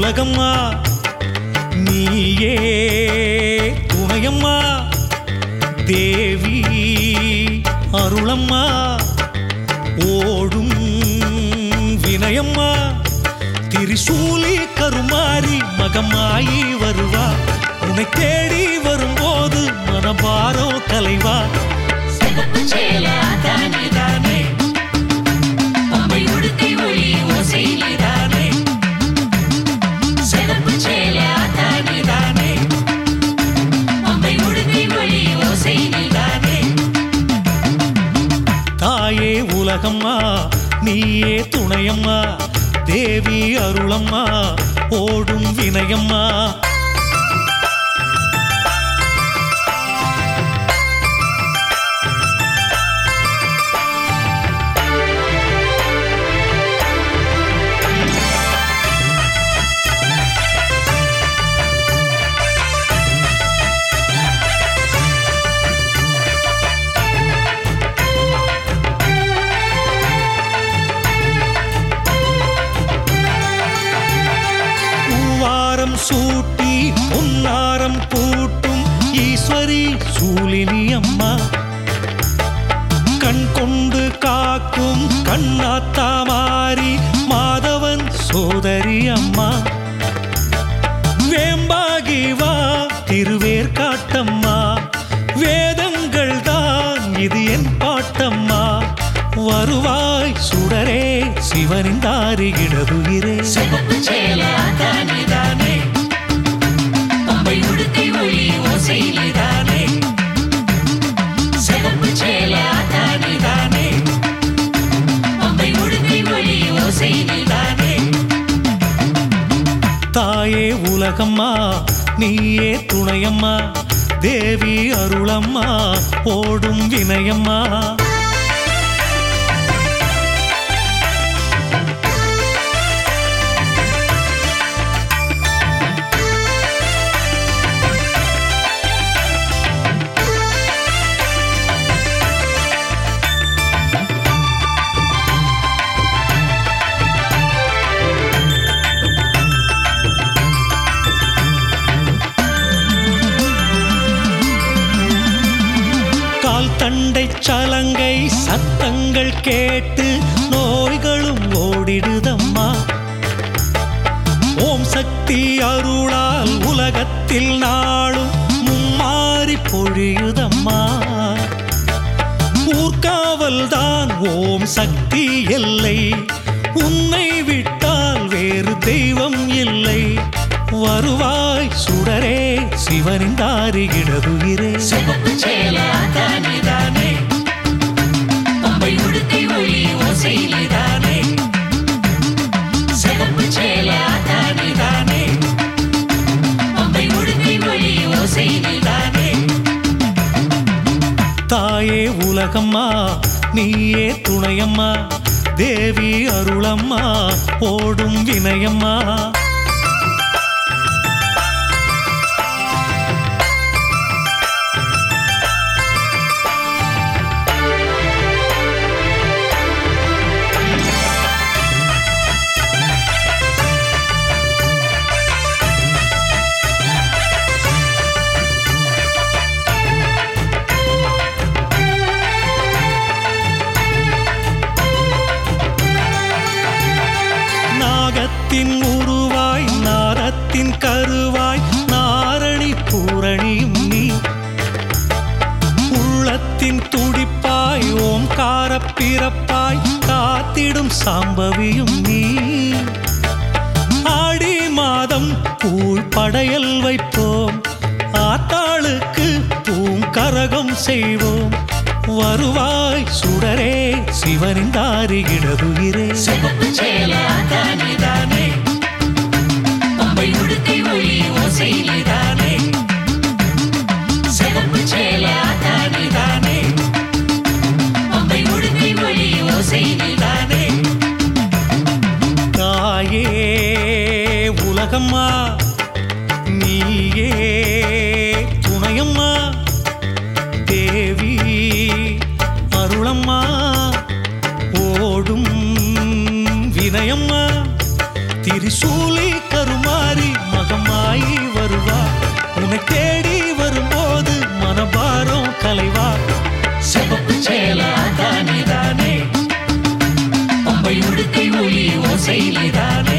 உலகம்மா நீயே துணையம்மா தேவி அருளம்மா ஓடும் வினயம்மா திரிசூலி கருமாறி மகமாயி வருவா உன்னை தேடி வரும்போது மனபாரோ கலைவா சிகப்பு சேல ஆத்தானே தானே பம்பை உடுத்தி ஒளி ஓசை நீதானே சிகப்பு சேல ஆத்தானே தானே பம்பை உடுத்தி ஒளி ஓசை நீதானே தாயே உலகம்மா நீயே துணையம்மா தேவி அருளம்மா ஓடும் வினயம்மா பூவாரம் சூட்டி பொன்னாரம் பூட்டும் ஈஸ்வரி சூலினி அம்மா கண் கொண்டு காக்கும் கண்ணாத்தா மாறி மாதவன் சோதரி அம்மா வேம்பாகி வா திருவேற்காட்டம்மா வேதங்கள் தான் இது என் பாட்டம்மா வருவாய் சுடரே சிவனின் தாரிகிடதுயிரே சிகப்பு சேல ஆத்தானே தானே பம்பை உடுத்தி ஒளி ஓசை நீதானே சிகப்பு சேல ஆத்தானே தானே பம்பை உடுத்தி ஒளி ஓசை நீதானே தாயே உலகம்மா நீயே துணையம்மா தேவி அருளம்மா ஓடும் வினயம்மா கால் தண்டை சலங்கை சத்தங்கள் கேட்டு நோய்களும் ஓடிடுதம்மா ஓம் சக்தி அருளால் உலகத்தில் நாளும் மும்மாறி பொழியுதம்மா ஊர்காவல் தான் ஓம் சக்தி எல்லை உன்னை விட்டால் வேறு தெய்வம் இல்லை வருவாய் சுடரே சிவனின் தாரிகிடதுயிரே சிகப்பு சேல ஆத்தானே தானே பம்பை உடுத்தி ஒளி ஓசை நீதானே சிகப்பு சேல ஆத்தானே தானே பம்பை உடுத்தி ஒளி ஓசை நீதானே தாயே உலகம்மா நீயே துணையம்மா தேவி அருளம்மா ஓடும் வினயம்மா நாகத்தின் உருவாய் நாரத்தின் கருவாய் நாரணி பூரணியும் நீ உள்ளத்தின் துடிப்பாய் ஓம்கார பிறப்பாய் காத்திடும் சாம்பவியும் நீ ஆடி மாதம் கூழ் படையல் வைப்போம் ஆத்தாளுக்கு பூங்கரகம் செய்வோம் வருவாய் சுடரே சிவனின் தாரிகிடதுயிரே சிகப்பு சேல ஆத்தானே தானே பம்பை உடுத்தி ஒளி ஓசை நீதானே சிகப்பு சேல ஆத்தானே தானே பம்பை உடுத்தி ஒளி ஓசை நீதானே தாயே உலகம்மா நீயே துணையம்மா தேவி அருளம்மா ஓடும் வினயம்மா திரிசூலி கரு கருமாறி மகமாயி வருவா உன்னை தேடி வரும்போது மனபாரம் கலைவா சிவப்பு சேல ஆத்தானிதானே பம்பை உடுக்கை ஒளி ஓசையிலே தானே